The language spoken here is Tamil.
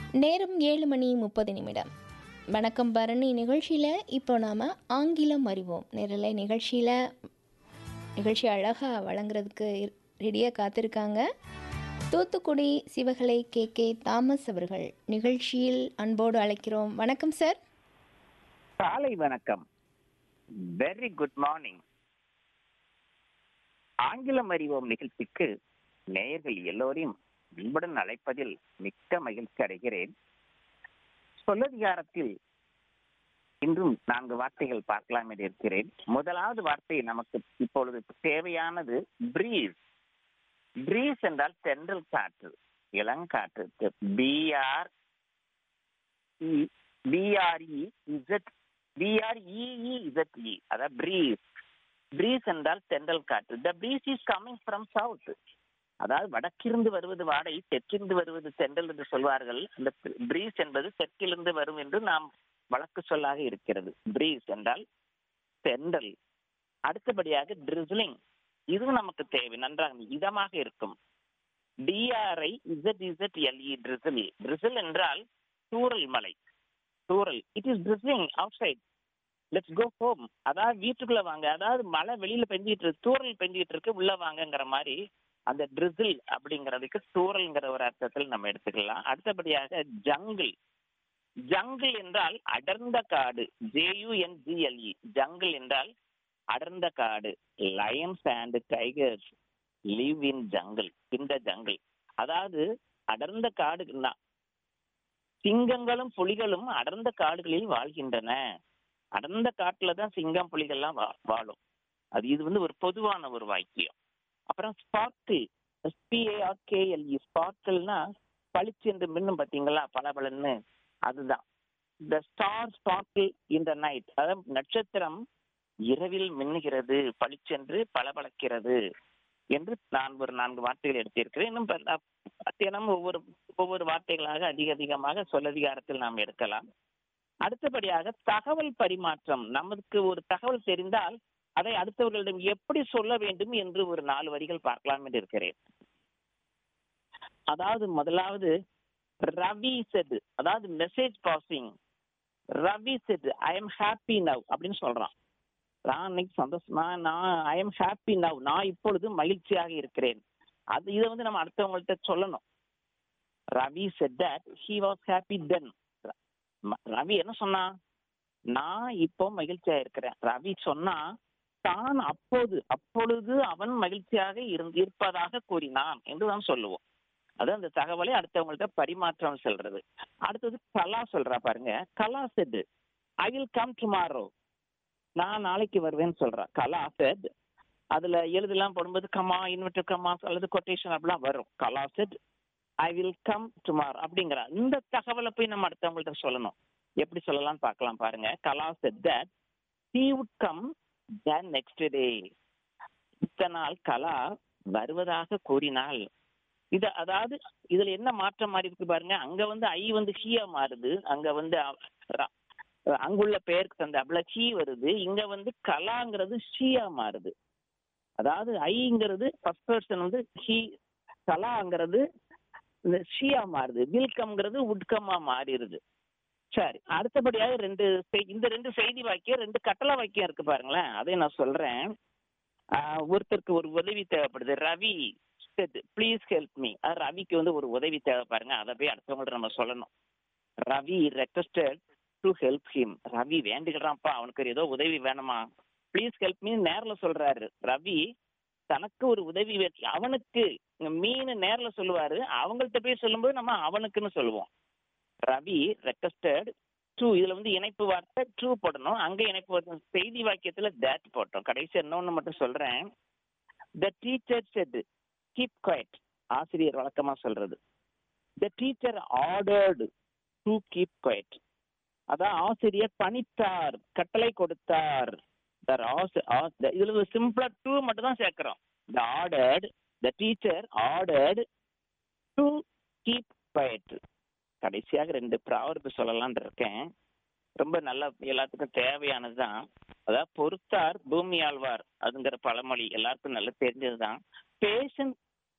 நேரம் ஏழு மணி முப்பது நிமிடம் வணக்கம் பரணி நிகழ்ச்சியில் இப்போ நாம் ஆங்கிலம் அறிவோம் நேரில் நிகழ்ச்சியில் நிகழ்ச்சி அழகாக வழங்குறதுக்கு ரெடியாக காத்திருக்காங்க Thoothukudi Sivakalai K K Thomas அவர்கள் நிகழ்ச்சியில் அன்போடு அழைக்கிறோம் வணக்கம் சார் காலை வணக்கம் வெரி குட் மார்னிங் ஆங்கிலம் அறிவோம் நிகழ்ச்சிக்கு நேயர்கள் எல்லோரையும் அன்புடன் அழைப்பதில் மிக்க மகிழ்ச்சி அடைகிறேன் சொல்லதிகாரத்தில் இன்றும் நான்கு வார்த்தைகள் பார்க்கலாம் என்று இருக்கிறேன் முதலாவது வார்த்தை நமக்கு இப்பொழுது தேவையானது பிரீஸ் பிரீஸ் என்றால் தென்றல் காற்று இளங்காற்று B R B R E Z B R E E Z E அதாவது பிரீஸ் பிரீஸ் என்றால் தென்றல் காற்று the breeze is coming from south அதாவது வடக்கிருந்து வருவது வாடை தெற்கிருந்து வருவது தென்றல் என்று சொல்வார்கள் அந்த பிரீஸ் என்பது தெற்கிலிருந்து வரும் என்று நாம் வழக்கு சொல்லாக இருக்கிறது பிரீஸ் என்றால் தென்றல் அடுத்தபடியாக ட்ரிஸ்லிங் இதுவும் நமக்கு தேவை நன்றாக இதமாக இருக்கும் D R I Z Z L E drizzle drizzle என்றால் தூரல் மலை தூரல் it is drizzling outside let's go home அதாவது வீட்டுக்குள்ள வாங்க அதாவது மழை வெளியில பெஞ்சிட்டு இருக்கு தூரல் பெஞ்சிட்டு இருக்கு உள்ள வாங்கங்கிற மாதிரி அந்த ட்ரிசில் அப்படிங்கிறதுக்கு தூரல்ங்கிற ஒரு அர்த்தத்தில் நம்ம எடுத்துக்கலாம் அடுத்தபடியாக ஜங்கிள் ஜங்கிள் என்றால் அடர்ந்த காடு ஜேயுஎன்ஜிஎல்இ ஜங்கிள் என்றால் அடர்ந்த காடு lions and tigers live in jungle இந்த ஜங்கிள் அதாவது அடர்ந்த காடுன்னா சிங்கங்களும் புலிகளும் அடர்ந்த காடுகளில் வாழ்கின்றன அடர்ந்த காட்டுல தான் சிங்கம் புலிகள்லாம் வாழும் அது இது வந்து ஒரு பொதுவான ஒரு வாக்கியம் அப்புறம் ஸ்பார்க்கிள் எஸ்பிஏஆர்கேஎல்இ ஸ்பார்க்கிள்னா பளிச்சு என்று மின்னும் பார்த்தீங்களா பளபளன்னு அதுதான் the star sparkle in the night அதாவது நட்சத்திரம் இரவில் மின்னுகிறது பளிச்சென்று பளபளக்கிறது என்று நான் ஒரு நான்கு வார்த்தைகள் எடுத்திருக்கிறேன் இன்னும் தினம் ஒவ்வொரு ஒவ்வொரு வார்த்தைகளாக அதிக அதிகமாக சொல்லதிகாரத்தில் நாம் எடுக்கலாம் அடுத்தபடியாக தகவல் பரிமாற்றம் நமக்கு ஒரு தகவல் தெரிந்தால் அதை அடுத்தவர்களிடம் எப்படி சொல்ல வேண்டும் என்று ஒரு நாலு வரிகள் பார்க்கலாம் என்று இருக்கிறேன் அதாவது முதலாவது ரவி செட் அதாவது message passing Ravi said I am happy now அப்படின்னு சொல்றான் நான் இன்னைக்கு சந்தோஷமா நான் ஐ எம் ஹாப்பி நவ் நான் இப்பொழுது மகிழ்ச்சியாக இருக்கிறேன் அது இதை வந்து நம்ம அடுத்தவங்கள்ட்ட சொல்லணும் Ravi said that he was happy then Ravi என்ன சொன்னா நான் இப்போ மகிழ்ச்சியா இருக்கிறேன் ரவி சொன்னா தான் அப்போது அப்பொழுது அவன் மகிழ்ச்சியாக இருந்து இருப்பதாக கூறினான் என்று தான் சொல்லுவோம் அது அந்த தகவலை அடுத்தவங்கள்ட்ட பரிமாற்றம் சொல்றது அடுத்தது கலா சொல்றா பாருங்க Kala said I will come tomorrow நான் நாளைக்கு வருவேன்னு சொல்றா கலா செட் அதுல எழுதலாம் போடும்போது கமா இன்வெர்டர் கமா அல்லது கொட்டேஷன் அப்படிலாம் வரும் Kala said I will come tomorrow அப்படிங்கிறா இந்த தகவலை போய் நம்ம அடுத்தவங்கள்ட்ட சொல்லணும் எப்படி சொல்லலாம்னு பார்க்கலாம் பாருங்க Kala said that he would come then next day இத்தனை நாள் கலா வருவதாக கூறினாள் இது அதாவது இதுல என்ன மாற்றம் மாறி இருக்கு பாருங்க அங்க வந்து ஐ வந்து ஹீயா மாறுது அங்க வந்து அங்குள்ள பெயருக்கு தந்த அவ்வளோ ஹீ வருது இங்க வந்து கலாங்கிறது ஷீயா மாறுது அதாவது ஐங்கிறது ஃபர்ஸ்ட் பர்சன் வந்து ஹீ கலாங்கிறது இந்த ஷியா மாறுது வில்கம்ங்கிறது உட்கமா மாறிடுது சரி அடுத்தபடியாக ரெண்டு இந்த ரெண்டு செய்தி வாக்கியம் ரெண்டு கட்டளை வாக்கியம் இருக்கு பாருங்களேன் அதை நான் சொல்றேன் ஒருத்தருக்கு ஒரு உதவி தேவைப்படுது ரவி ப்ளீஸ் ஹெல்ப் மீ ரவிக்கு வந்து ஒரு உதவி தேவை பாருங்க அதை போய் அடுத்தவங்கள்ட்ட நம்ம சொல்லணும் Ravi requested to help him Ravi வேண்டுகிறான்ப்பா அவனுக்கு ஏதோ உதவி வேணுமா ப்ளீஸ் ஹெல்ப் மீ நேரில் சொல்றாரு ரவி தனக்கு ஒரு உதவி அவனுக்கு மீன் நேரில் சொல்லுவாரு அவங்கள்ட்ட போய் சொல்லும்போது நம்ம அவனுக்குன்னு சொல்லுவோம் ரவி ரெக்வஸ்டட் ட்ரூ இதுல வந்து இணைப்பு வார்த்தை ட்ரூ போடணும் அங்க இணைப்பு வார்த்தை செய்தி வாக்கியத்துல தேட் போட்டோம் கடைசி இன்னொன்னு மட்டும் சொல்றேன் the teacher said keep quiet ஆசிரியர் வழக்கமா சொல்றது the teacher ordered to keep quiet அதான் ஆசிரியர் பணித்தார் கட்டளை கொடுத்தார் இதுல சிம்பிளா டூ மட்டும் தான் சேர்க்கிறோம் the ordered the teacher ordered to keep quiet கடைசியாக ரெண்டு ப்ராவர்பு சொல்லலான் இருக்கேன் ரொம்ப நல்ல எல்லாத்துக்கும் தேவையானது தான் அதாவது பொறுத்தார் பூமி ஆழ்வார் அதுங்கிற பழமொழி எல்லாருக்கும் நல்லா தெரிஞ்சது தான் பேஷன்